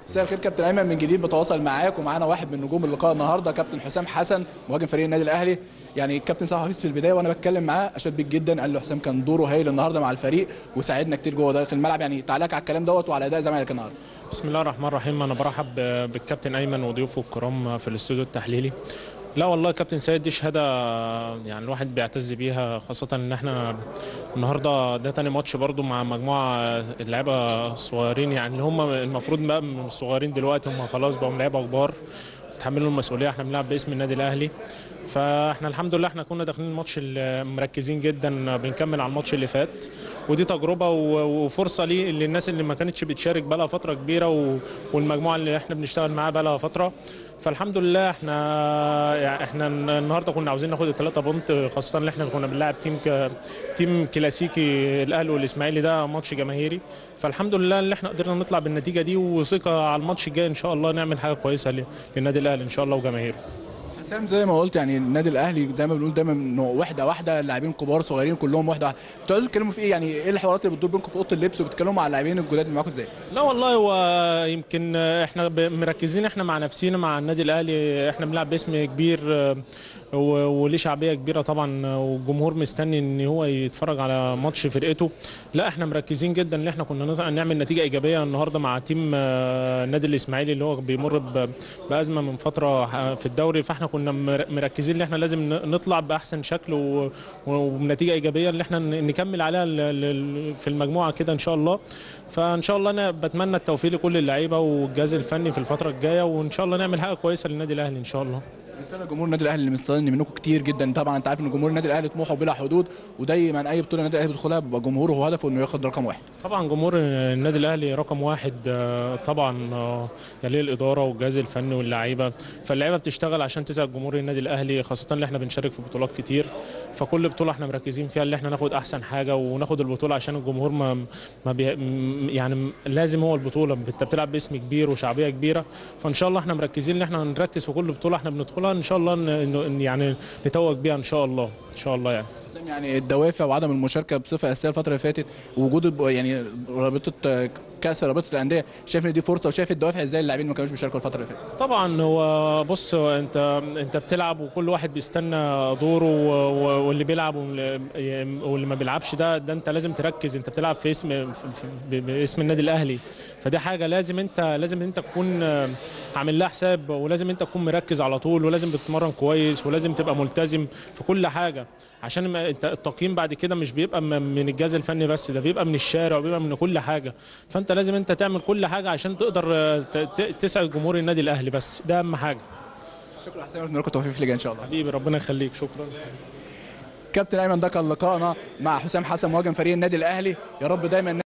مساء الخير كابتن ايمن من جديد بتواصل معاك ومعانا واحد من نجوم اللقاء النهارده كابتن حسام حسن مهاجم فريق النادي الاهلي يعني الكابتن سامح حفيظ في البدايه وانا بتكلم معاه اشاد بيك جدا قال له حسام كان دوره هايل النهارده مع الفريق وساعدنا كتير جوه داخل الملعب يعني تعليقك على الكلام دوت وعلى اداء زمايلك النهارده بسم الله الرحمن الرحيم انا برحب بالكابتن ايمن وضيوفه الكرام في الاستوديو التحليلي لا والله كابتن سيد دي شهاده يعني الواحد بيعتز بيها خاصه ان احنا النهارده ده تاني ماتش برضو مع مجموعه اللعيبه الصغيرين يعني اللي هم المفروض بقى من الصغيرين دلوقتي هم خلاص بقوا لعيبه كبار بيتحملوا المسؤوليه احنا بنلعب باسم النادي الاهلي فاحنا الحمد لله احنا كنا داخلين الماتش ال- مركزين جدا بنكمل على الماتش اللي فات ودي تجربه و- وفرصه لي للناس اللي ما كانتش بتشارك بقى لها فتره كبيره و- والمجموعه اللي احنا بنشتغل معاها بقى لها فتره فالحمد لله احنا يعني احنا النهارده كنا عاوزين ناخد الثلاثه بونت خاصه ان احنا كنا بنلعب تيم ك... تيم كلاسيكي الاهلي والاسماعيلي ده ماتش جماهيري فالحمد لله ان احنا قدرنا نطلع بالنتيجه دي وثقه على الماتش الجاي ان شاء الله نعمل حاجه كويسه ل- للنادي الاهلي ان شاء الله وجماهيره حسام زي ما قلت يعني النادي الاهلي زي ما بنقول دايما انه واحده واحده اللاعبين كبار صغيرين كلهم واحده واحده بتقعدوا تتكلموا في ايه يعني ايه الحوارات اللي بتدور بينكم في اوضه اللبس وبتتكلموا مع اللاعبين الجداد اللي معاكم ازاي لا والله هو يمكن احنا ب- مركزين احنا مع نفسينا مع النادي الاهلي احنا بنلعب باسم كبير اه، و- وليه شعبيه كبيره طبعا والجمهور مستني ان هو يتفرج على ماتش فرقته لا احنا مركزين جدا ان احنا كنا نط- نعمل نتيجه ايجابيه النهارده مع تيم اه، النادي الاسماعيلي اللي هو بيمر ب- بازمه من فتره ح- في الدوري فاحنا كنا مر- مركزين ان احنا لازم ن- نطلع باحسن شكل و- وبنتيجه ايجابيه اللي احنا ن- نكمل عليها ال- ال- في المجموعه كده ان شاء الله فان شاء الله انا بتمنى التوفيق لكل اللعيبه والجهاز الفني في الفتره الجايه وان شاء الله نعمل حاجه كويسه للنادي الاهلي ان شاء الله رساله جمهور النادي الاهلي اللي مستني منكم كتير جدا طبعا انت عارف ان جمهور النادي الاهلي طموحه بلا حدود ودايما اي بطوله النادي الاهلي بيدخلها بيبقى جمهوره هو هدفه انه ياخد رقم واحد طبعا جمهور النادي الاهلي رقم واحد آه، طبعا آه، يليه الاداره والجهاز الفني واللعيبه فاللعيبه بتشتغل عشان تسعد جمهور النادي الاهلي خاصه ان احنا بنشارك في بطولات كتير فكل بطوله احنا مركزين فيها ان احنا ناخد احسن حاجه وناخد البطوله عشان الجمهور ما ما بي م- يعني لازم هو البطوله انت بتلعب باسم كبير وشعبيه كبيره فان شاء الله احنا مركزين ان احنا نركز في كل بطوله احنا بندخلها ان شاء الله ن- ن- يعني نتوج بيها ان شاء الله ان شاء الله يعني حسام يعني الدوافع وعدم المشاركه بصفه اساسيه الفتره اللي فاتت ووجود الب- يعني رابطه آه، كاس رابطه الانديه شايف ان دي فرصه وشايف الدوافع ازاي اللاعبين ما كانوش بيشاركوا الفتره اللي فاتت طبعا هو بص هو انت انت بتلعب وكل واحد بيستنى دوره و- و- واللي بيلعب واللي واللي ما بيلعبش ده ده انت لازم تركز انت بتلعب في اسم في- في- باسم النادي الاهلي فدي حاجه لازم انت لازم انت تكون عامل لها حساب ولازم انت تكون مركز على طول ولازم تتمرن كويس ولازم تبقى ملتزم في كل حاجه عشان ما انت التقييم بعد كده مش بيبقى م- من الجهاز الفني بس ده بيبقى من الشارع وبيبقى من كل حاجه فانت لازم انت تعمل كل حاجه عشان تقدر اه، ت- ت- تسعد جمهور النادي الاهلي بس ده اهم حاجه شكرا حسام اتمنى لكم التوفيق في اللي جاي ان شاء الله حبيبي ربنا يخليك شكرا كابتن ايمن ده كان لقائنا مع حسام حسن مهاجم فريق النادي الاهلي يا رب دايما